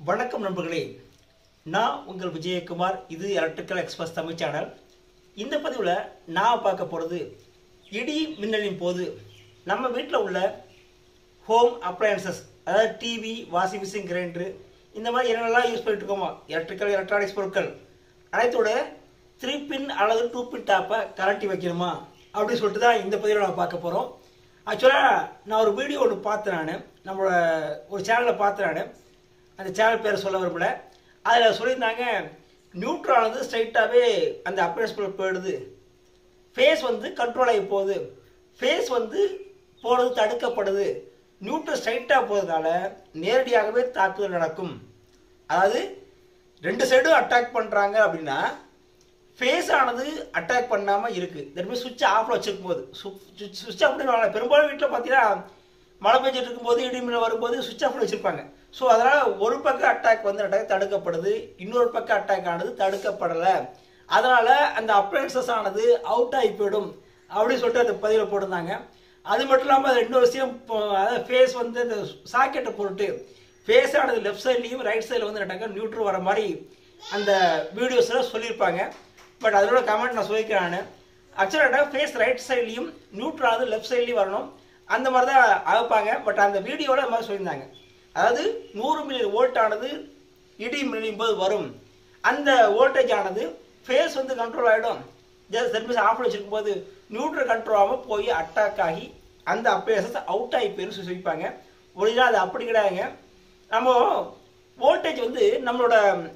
வணக்கம் நண்பர்களே நான் உங்கள் விஜயகுமார் இது எலக்ட்ரிக்கல் எக்ஸ்பிரஸ் தமிழ் சேனல் இந்த பதிவில் நான் பார்க்க போகிறது இடி மின்னலின் போது நம்ம வீட்டில் உள்ள ஹோம் அப்ளையன்சஸ் அதாவது டிவி வாஷிங் மிஷின் கிரைண்டரு இந்த மாதிரி என்னென்னலாம் யூஸ் பண்ணிட்டு இருக்கோமோ எலக்ட்ரிக்கல் எலக்ட்ரானிக்ஸ் பொருட்கள் அனைத்தோட த்ரீ பின் அல்லது டூ பின் டாப்பை கரண்டி வைக்கணுமா அப்படின்னு சொல்லிட்டு தான் இந்த பதிவில் நம்ம பார்க்க போகிறோம் ஆக்சுவலாக நான் ஒரு வீடியோ ஒன்று பார்த்தேன் நான் நம்மளோட ஒரு சேனலில் பார்த்தேன் நான் அந்த சேனல் பேர் சொல்ல விரும்பல அதில் சொல்லியிருந்தாங்க நியூட்ரால் வந்து ஸ்ட்ரைட்டாகவே அந்த அப்ளைன்ஸ் போயிடுது ஃபேஸ் வந்து கண்ட்ரோல் ஆகி போகுது ஃபேஸ் வந்து போகிறது தடுக்கப்படுது நியூட்ரல் ஸ்ட்ரைட்டாக போகிறதுனால நேரடியாகவே தாக்குதல் நடக்கும் அதாவது ரெண்டு சைடும் அட்டாக் பண்ணுறாங்க அப்படின்னா ஃபேஸ் ஆனது அட்டாக் பண்ணாமல் இருக்குது தட் மீன்ஸ் சுவிட்ச் ஆஃபில் வச்சிருக்கும் போது சுவிட்ச் அப்படின்னு பெரும்பாலும் வீட்டில் பார்த்தீங்கன்னா மழை பெஞ்சிட்டு இருக்கும்போது இடி மின்னல் வரும்போது சுவிட்ச் ஆஃபில் வச்சிருப்பாங்க ஸோ அதனால் ஒரு பக்கம் அட்டாக் வந்து அட்டாக் தடுக்கப்படுது இன்னொரு பக்கம் அட்டாக் ஆனது தடுக்கப்படலை அதனால் அந்த அப்ளைன்சஸ் ஆனது அவுட் ஆகி போயிடும் அப்படின்னு சொல்லிட்டு அந்த பதிவில் போட்டிருந்தாங்க அது மட்டும் இல்லாமல் அது இன்னொரு விஷயம் இப்போ, அதாவது ஃபேஸ் வந்து இந்த சாக்கெட்டை போட்டு ஃபேஸ் ஆனது லெஃப்ட் சைட்லேயும் ரைட் சைடில் வந்து நட்டாக்க நியூட்ரல் வர மாதிரி அந்த வீடியோஸில் சொல்லியிருப்பாங்க பட் அதோட கமெண்ட் நான் சொல்லிக்கிறேன் நான் ஆக்சுவலாக ஃபேஸ் ரைட் சைட்லேயும் நியூட்ரல் ஆனது லெஃப்ட் சைட்லேயும் வரணும் அந்த மாதிரி தான் அழைப்பாங்க பட் அந்த வீடியோவில் அது மாதிரி சொல்லியிருந்தாங்க அதாவது நூறு மில்லி வோல்ட் ஆனது இடி மில்லியும் போது வரும் அந்த வோல்டேஜ் ஆனது ஃபேஸ் வந்து கண்ட்ரோல் ஆகிடும் ஜஸ்ட் சர்வீஸ் ஆஃப் வச்சிருக்கும் போது நியூட்ரல் கண்ட்ரோல் ஆகாமல் போய் அட்டாக் ஆகி அந்த அப்பேசஸ் அவுட் ஆகி போயிரும் சொல்லி சொல்லிப்பாங்க ஒரிஜினல் அது அப்படி கிடையாதுங்க நம்ம வோல்டேஜ் வந்து நம்மளோட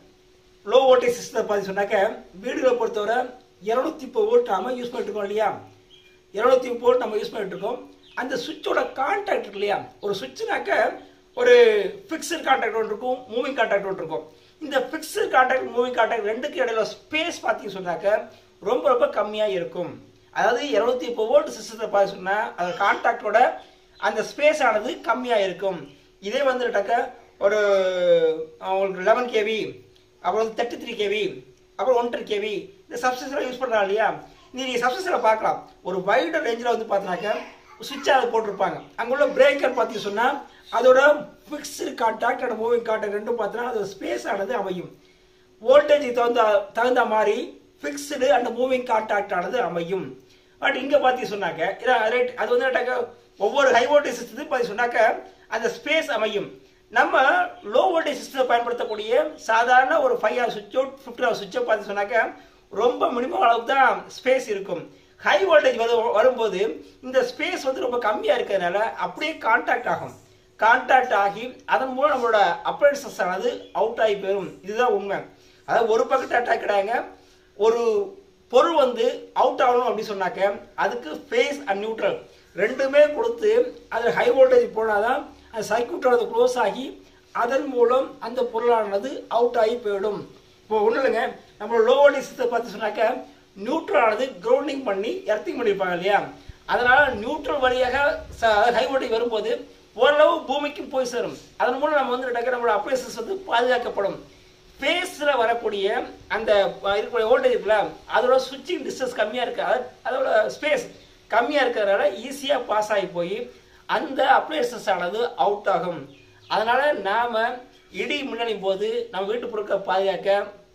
லோ வோல்டேஜ் சிஸ்டத்தை பார்த்து சொன்னாக்க வீடுகளை பொறுத்தவரை இரநூத்தி முப்பது வோல்ட் நாம யூஸ் பண்ணிட்டு இருக்கோம் இல்லையா இரநூத்தி முப்பது வோல்ட் நம்ம யூஸ் பண்ணிட்டு இருக்கோம் அந்த சுவிட்சோட கான்டாக்ட் இருக்கு இல்லையா ஒரு சுவிட்சுனாக்க ஒரு ஃபிக்ஸ்டு கான்டாக்ட் ஒன்று இருக்கும் மூவிங் கான்டாக்ட் ஒன்று இருக்கும் இந்த ஃபிக்ஸ்டு கான்டாக்ட் மூவிங் கான்டாக்ட் ரெண்டுக்கு இடையில ஸ்பேஸ் பார்த்தீங்க சொன்னாக்க ரொம்ப ரொம்ப கம்மியாக இருக்கும் அதாவது இரநூத்தி முப்பது வோல்ட் சிஸ்டத்தை பார்த்து சொன்னால் அந்த கான்டாக்டோட அந்த ஸ்பேஸ் ஆனது கம்மியாக இருக்கும் இதே வந்துட்டாக்க ஒரு உங்களுக்கு லெவன் கேவி அப்புறம் வந்து தேர்ட்டி த்ரீ கேவி அப்புறம் ஒன்றரை கேவி இந்த சப்ஸ்டேஷன்லாம் யூஸ் பண்ணுறாங்க இல்லையா நீங்கள் சப்ஸ்டேஷனில் பார்க்கலாம் ஒரு வைடு ரேஞ்சில் வந்து பார்த்தீங்கன்னாக்க சுவிட்ச் அதை போட்டிருப்பாங்க அங்கே உள்ள பிரேக்கர் பார்த்தீங்க சொன்னால் அதோட fixed contact and moving contact ரெண்டும் பார்த்தீங்கன்னா அதோட ஸ்பேஸ் ஆனது அமையும் வோல்டேஜுக்கு தகுந்த தகுந்த மாதிரி ஃபிக்ஸ்டு அண்ட் மூவிங் கான்டாக்ட் ஆனது அமையும் பட் இங்கே பார்த்தி சொன்னாக்க ரைட் அது வந்து என்னட்டாக்க ஒவ்வொரு ஹை வோல்டேஜ் சிஸ்டத்துக்கு பார்த்தி சொன்னாக்க அந்த ஸ்பேஸ் அமையும் நம்ம லோ வோல்டேஜ் சிஸ்டத்தை பயன்படுத்தக்கூடிய சாதாரண ஒரு ஃபைவ் ஹவர் சுவிட்சோ ஃபிஃப்டி ஹவர் சுவிட்சோ பார்த்து சொன்னாக்க ரொம்ப மினிமம் அளவுக்கு தான் ஸ்பேஸ் இருக்கும் ஹை வோல்டேஜ் வரு வரும்போது இந்த ஸ்பேஸ் வந்து ரொம்ப கம்மியாக இருக்கிறதுனால அப்படியே கான்டாக்ட் ஆகும் கான்டாக்ட் ஆகி அதன் மூலம் நம்மளோட அப்ளைன்சஸ் ஆனது அவுட் ஆகி போயிடும் இதுதான் உண்மை அதாவது ஒரு பக்கத்து அட்டாக் கிடையாங்க ஒரு பொருள் வந்து அவுட் ஆகணும் அப்படின்னு சொன்னாக்க அதுக்கு ஃபேஸ் அண்ட் நியூட்ரல் ரெண்டுமே கொடுத்து அதில் ஹை வோல்டேஜ் போனால் தான் அந்த சர்க்கியூட்டோட க்ளோஸ் ஆகி அதன் மூலம் அந்த பொருளானது அவுட் ஆகி போயிடும் இப்போ ஒன்றும் இல்லைங்க நம்ம லோ வோல்டேஜ் சிஸ்டத்தை பார்த்து சொன்னாக்க நியூட்ரல் ஆனது கிரவுண்டிங் பண்ணி எர்த்திங் பண்ணியிருப்பாங்க இல்லையா அதனால நியூட்ரல் வழியாக ஹை வோல்டேஜ் வரும்போது ஓரளவு பூமிக்கும் போய் சேரும் அதன் மூலம் நம்ம வந்து டக்கு நம்மளோட அப்ளைசஸ் வந்து பாதுகாக்கப்படும் ஃபேஸில் வரக்கூடிய அந்த இருக்கக்கூடிய வோல்டேஜ் இருக்குல்ல அதோட சுவிட்சிங் டிஸ்டன்ஸ் கம்மியாக இருக்கு அது- அதோட ஸ்பேஸ் கம்மியாக இருக்கிறதுனால ஈஸியாக பாஸ் ஆகி போய் அந்த அப்ளைசஸ் ஆனது அவுட் ஆகும் அதனால நாம இடி முன்னணி போது நம்ம வீட்டு பொருட்களை பாதுகாக்க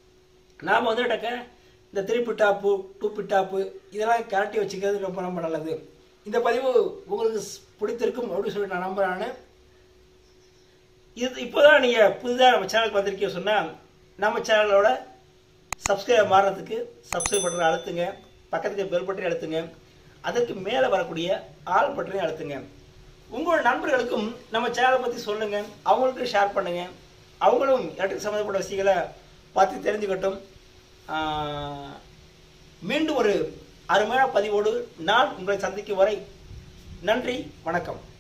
நாம் வந்து டக்க இந்த த்ரீ பிட்டாப்பு டூ பிட்டாப்பு இதெல்லாம் கரட்டி வச்சுக்கிறது ரொம்ப ரொம்ப நல்லது இந்த பதிவு உங்களுக்கு ஸ்- பிடித்திருக்கும் அப்படின்னு சொல்லி நான் நம்புறேன் நான். இது இப்போதான் நீங்கள் புதுதாக நம்ம சேனலுக்கு வந்திருக்கீங்க சொன்னால் நம்ம சேனலோட சப்ஸ்கிரைப் மாறுறதுக்கு சப்ஸ்கிரைப் பட்டனை அழுத்துங்க பக்கத்துக்கு பெல் பட்டனை அழுத்துங்க அதற்கு மேலே வரக்கூடிய ஆல் பட்டனை அழுத்துங்க உங்களோட நண்பர்களுக்கும் நம்ம சேனலை பற்றி சொல்லுங்க அவங்களுக்கும் ஷேர் பண்ணுங்க அவங்களும் எலக்ட்ரிக் சம்மந்தப்பட்ட விஷயங்களை பார்த்து தெரிஞ்சுக்கட்டும் ஆஹ், மீண்டும் ஒரு அருமையான பதிவோடு நான் உங்களை சந்திக்கும் வரை நன்றி வணக்கம்